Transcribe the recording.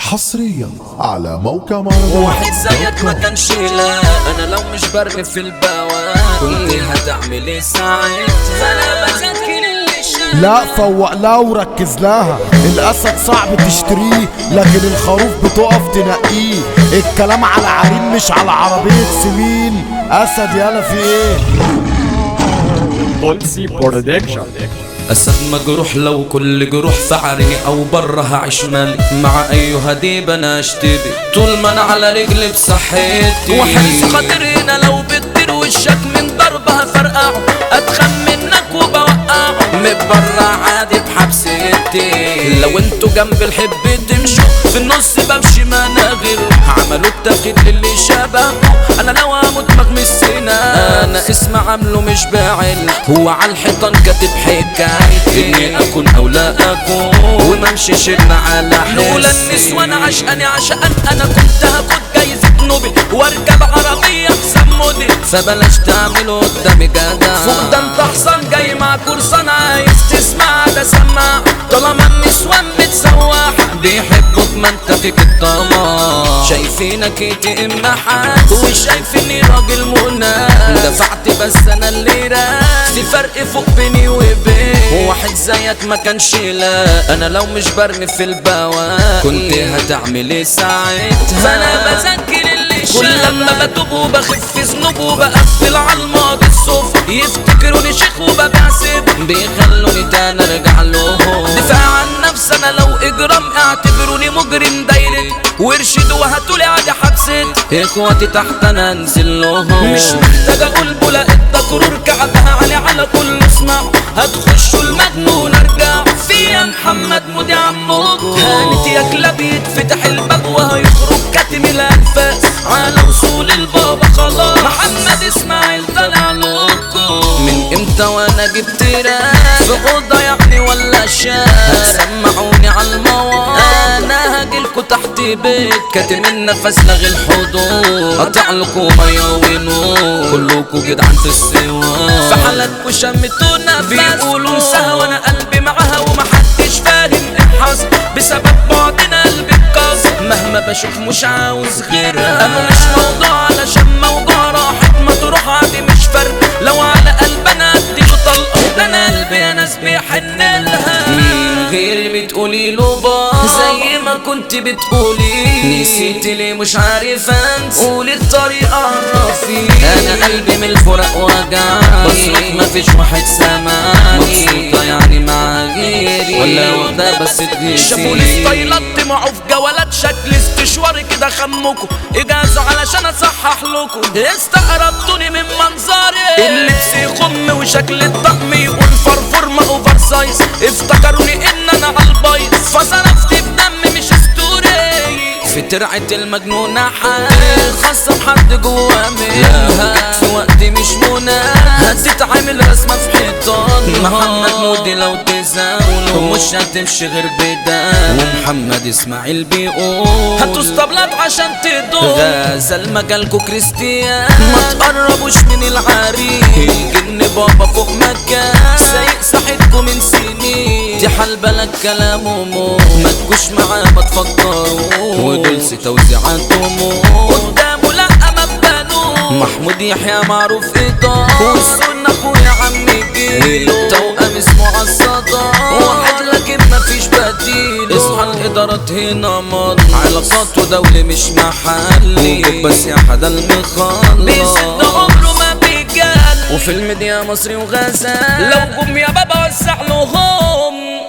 حصريا على موقع مهرجانات واحد زيك ما كانش لا انا لو مش برمي في البواقي كنت هتعمل ايه ساعتها انا بذكر اللي شاف لا فوق لها وركز لها الاسد صعب تشتريه لكن الخروف بتقف تنقيه الكلام على عريم مش على عربية سمين اسد يالا في ايه بولسي برودكشن اسد مجروح لو كل جروح في عريني او بره هعيش مالي مع ايها ديب انا اشتبي طول ما انا على رجلي بصحتي وحرص خاطرنا لو بتطير وشك من ضربة هفرقعه اتخم منك وبوقعه متبرع عادي بحبستي لو انتوا جنب الحب تمشوا في النص بمشي مناغر عملوا التاخد للي شبهه انا لو اموت مغمسنا انا اسم عامله مش باعل هو على الحيطان كاتب حكايتي اني اكون او لا اكون وما امشيش إلا على حسي لولا النسوان عشقاني عشقان انا كنت هاخد جايزة نوبل واركب عربية احسن موديل فبلاش تعملوا قدامي جدع فوق ده انت حصان جاي مع كورسان عايز تسمع ده سماع طالما النسوان بتسوح بيحبوك ما انت فيك الطمع شايفينك يتي اما حد وشايفيني راجل منى دفعت بس انا اللي راس في فرق فوق بيني وبين واحد زيك ما كانش لا انا لو مش برمي في البواقي كنت هتعمل ايه ساعتها فانا بذكر اللي كل لما بتوب وبخف ذنوب وبقفل على الماضي الصوف يفتكروني شيخ وببيع سيف بيخلوني تاني ارجع لهم دفاع عن نفسي انا لو اجرام اعتبروني مجرم دايرت وارشدوا وهاتولي عادي حبست اخواتي تحت انا انزل لهم مش محتاج اقول بلا التكرر كعبها علي على كل اسمع هتخشوا المجنون ارجع في يا محمد مودي عمك هانت يا كلاب يتفتح الباب وهيخرج كاتم الانفاس على وصول البابا خلاص محمد اسماعيل طلع لكم من امتى وانا جبت راس في اوضه يعني ولا شاف هتسمعوني على المواقع انا هاجيلكوا تحت بيت كاتم النفس لغي الحضور قطع لكم ميه ونور كلكوا جدعان في السوا في حالاتكوا شمتوا نفس بيقولوا انساها وانا قلبي معاها ومحدش فاهم الحظ بسبب بعدنا قلبي اتكسر مهما بشوف مش عاوز غيرها انا مش موضوع علشان موضوع راحت ما تروح عادي مش فرق لو على قلب انا اديله طلقه ده انا قلبي يا ناس بيحن لها مين غيري بتقولي له با زي ما كنت بتقولي نسيت ليه مش عارف انسى قولي الطريقه عرفي انا قلبي من الفراق وجعني بصرخ مفيش واحد سامعني مبسوطه يعني مع غيري ولا واخده بس تغيري شافوني ستايلات طمعوا في جولات شكل استشوار كده خمكوا اجازه علشان اصحح لكم استقربتوني من منظري اللبس يخم وشكل الطقم يقول فرفور ما اوفر سايز افتكروني ان انا على البايظ فصرفت بدم مش ستوري في ترعة المجنونة حال خاصة بحد جوا منها جت في وقت مش منى هتتعمل رسمة في حيطان محمد مودي لو تزاوله مش هتمشي غير بدان ومحمد اسماعيل بيقول هاتوا اسطبلات عشان تدوم غازل مجالكوا كريستيان ما تقربوش من العريس الجن بابا فوق مكان سايق صاحبكوا من سنين دي حال بالك كلامه موت ما تجوش معاه ما تفكروا ودول توزيعاتهم قدامه لا ما بانوا محمود يحيى معروف ايطال والسنة اخويا عمي جيله توأم اسمه عالصدى واحد لكن مفيش بديل اصحى الادارات هنا ماضي علاقات ودولة مش محلي بس يا حدا المخلص بيسد عمره ما بيجال وفي الميديا مصري وغزال لو جم يا بابا وسع لهم